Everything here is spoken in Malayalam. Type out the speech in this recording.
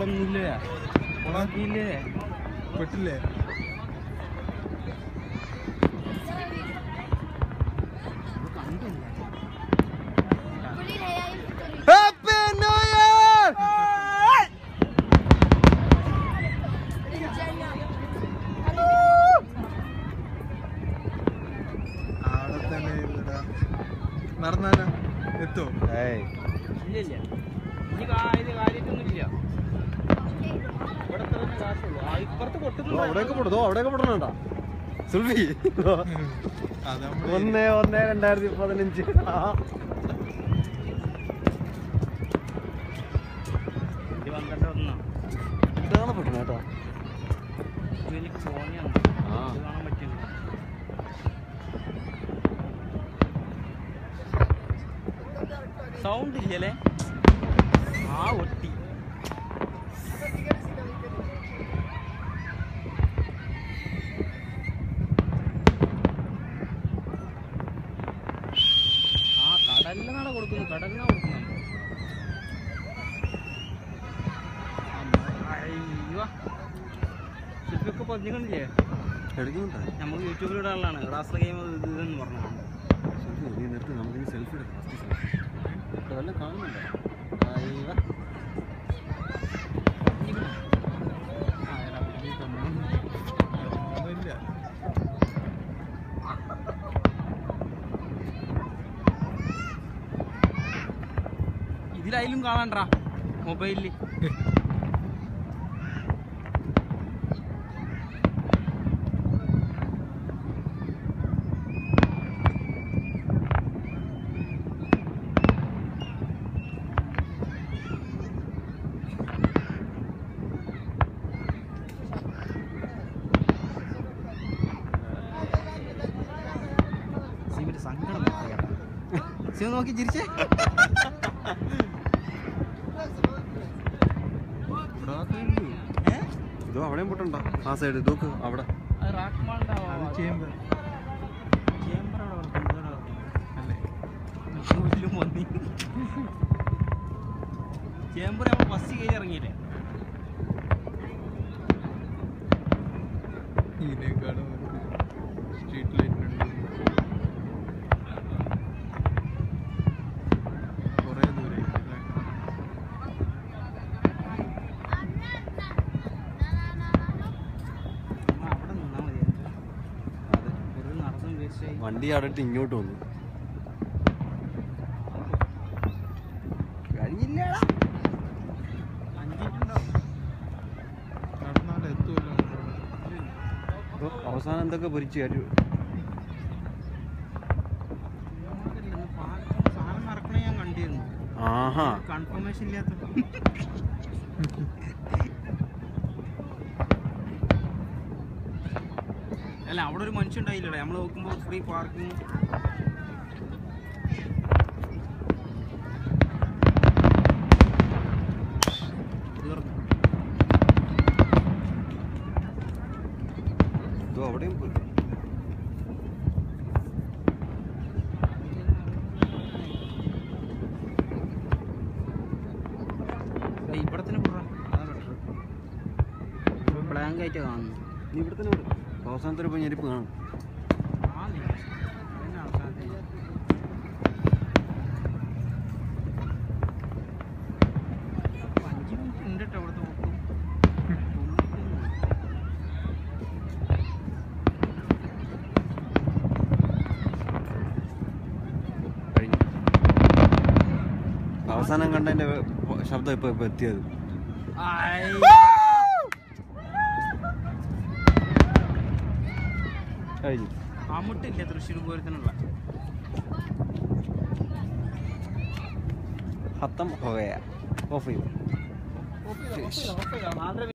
കൊന്നില്ലേ കൊളാക്കിയില്ലേ പെട്ടില്ലേ ഹാപ്പി ന്യൂ ഇയർ അവിടെ തന്നെ ഇരുന്നെടാ. നടന്നാലോ എത്തോ ഏയ് ഇല്ല ഇല്ല ഇനി കാ- ഇത് കാര്യമായിട്ടൊന്നും ഇല്ല ഇവിടെ തന്നെ കാശുള്ളൂ ആ ഇപ്പുറത്ത് ദോ കൊട്ടുന്നു അവിടെയൊക്കെ പൊടും ദോ അവിടെയൊക്കെ പൊടണണ്ട സുൽഫി അത് നമ്മള് ഒന്ന് ഒന്ന് രണ്ടായിരത്തി പതിനഞ്ച് ആ. ഇത് പന്ത്രണ്ട് ഒന്നാ ഇതാണ് പൊട്ടണ കേട്ടോ ഇതിൽ ഫോണിയാണ് ആ. ഇത് കാണാൻ പറ്റില്ല സൗണ്ട് ഇല്ലല്ലേ ആ ഒട്ടി ആ കടലിനാണ് കൊടുക്കുന്നു കടലിനാണ് കൊടുക്കുന്നുണ്ടോ അയ്യോ ശരിക്കൊക്കെ പതിക്കണില്ലേ എടുക്കുന്നുണ്ടോ നമുക്ക് യൂട്യൂബിൽ ഇടാനുള്ളതാണ് ക്ലാസ് ഗെയിം ഇത് ഇതെന്ന് പറഞ്ഞതാണ് സെൽഫി നീ നിർത്തി നമുക്ക് സെൽഫി എടുക്കാം ഫസ്റ്റ് സെൽഫി ഇവിടെ വല്ലതും കാണുന്നുണ്ടോ അയ്യോ ഒന്നുമില്ല ഇതിലായാലും കാണാണ്ടാ മൊബൈലിൽ സീമിന്റെ സങ്കടം മാറിയാ സീമ നോക്കി ചിരിച്ചേ ഏ? ഇതോ അവിടെയും പൊട്ടണ്ട ആ സൈഡ് ഇതോക്ക് അവിടെ അത് റാക്ക്മാളുടെ അത് ചേമ്പ് ചേമ്പർ അവിടെ കിടക്കുന്നു. ഇതവിടെ അല്ലേ കിടക്കുന്നു. പുല്ലും പന്നി. ചേമ്പർ നമ്മൾ ബസ് കയറി ഇറങ്ങിയില്ലേ ഇതിനേക്കാളും സ്ട്രീറ്റ് ലൈറ്റിനുണ്ട് കുറേ ദൂരെ അല്ലേ? നമ്മൾ അവിടെ നിന്നാ മതി വെറുതെ നടന്നും വേസ്റ്റ് ആയി വണ്ടി അവിടെ ഇങ്ങോട്ട് വന്നു കഴിഞ്ഞില്ലടാ അഞ്ചിട്ടുണ്ടാവും നടന്നാലും എത്തുമല്ലോ ഇപ്പൊ അവസാനം എന്തൊക്കെ പൊരിച്ചു കാര്യം ഇന്ന് പാ- സാധനം മറക്കണ ഞാൻ കണ്ടിരുന്നു ആഹാ കൺഫർമേഷൻ ഇല്ലാത്ത അല്ല അവിടെ ഒരു മനുഷ്യൻ ഉണ്ടായില്ലടേ നമ്മൾ നോക്കുമ്പോൾ ഫ്രീ പാർക്കിംഗ് തീർന്നു ഇതോ അവിടെയും പോയി ഏയ് ഇവിടെ തന്നെ പോടാ അതാ ബെറ്റർ ബ്ലാങ്ക് ആയിട്ട് കാണുന്നു നീ ഇവിടെ തന്നെ വിടും അവസാനത്തെ പോയി ഞെരിപ്പ് കാണും ആ നീ അതന്നെ അവസാനത്തെ അഞ്ച് മിനിറ്റ് ഉണ്ട് കേട്ടോ അവിടുത്തെ നോക്കും കഴിഞ്ഞു അവസാനം കണ്ടതിന്റെ ശബ്ദം ഇപ്പൊ ഇപ്പൊ എത്തിയത് കഴിഞ്ഞു അമ്മുട്ടില്ല തൃശ്ശൂർ പൂരത്തിനുള്ള ഹത്തം ഹോയ ഓഫ് ചെയ്തു മാത്രമേ